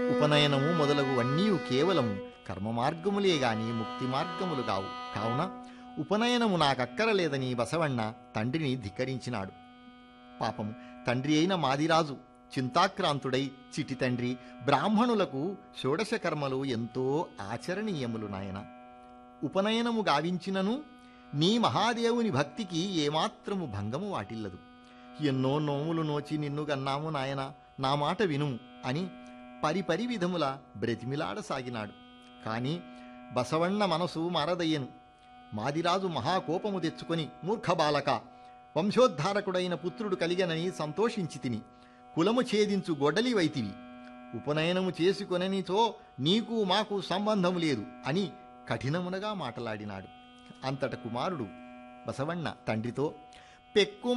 ఉపనయనము మొదలగు అన్నీ కేవలము కర్మ మార్గములే గాని ముక్తి మార్గములు కావు కావున ఉపనయనము నాకక్కరలేదని బసవಣ್ణ తండ్రిని ధిక్కరించినాడు పాపము తండ్రి అయిన మాదిరాజు చింతాక్రాంతుడై చిటి తండ్రి బ్రాహ్మణులకు షోడశ కర్మలు ఎంతో ఆచరణీయములు నాయన ఉపనయనము గావించినను నీ మహాదేవుని భక్తికి ఏమాత్రము భంగము వాటిల్లదు ఎన్నో నోములు నోచి నిన్ను గన్నాము నాయన నా మాట విను అని పరిపరి విధముల బ్రతిమిలాడసాగినాడు కాని బసవಣ್ణ మనసు మారదయ్యను మాదిరాజు మహాకోపము తెచ్చుకొని మూర్ఖ బాలక వంశోద్ధారకుడైన పుత్రుడు కలిగనని సంతోషించి తిని కులము ఛేదించు గొడ్డలి వైతివి ఉపనయనము చేసుకొననితో నీకు మాకు సంబంధము లేదు అని కఠినమునగా మాటలాడినాడు అంతట కుమారుడు బసవಣ್ణ తండ్రితో పెక్కు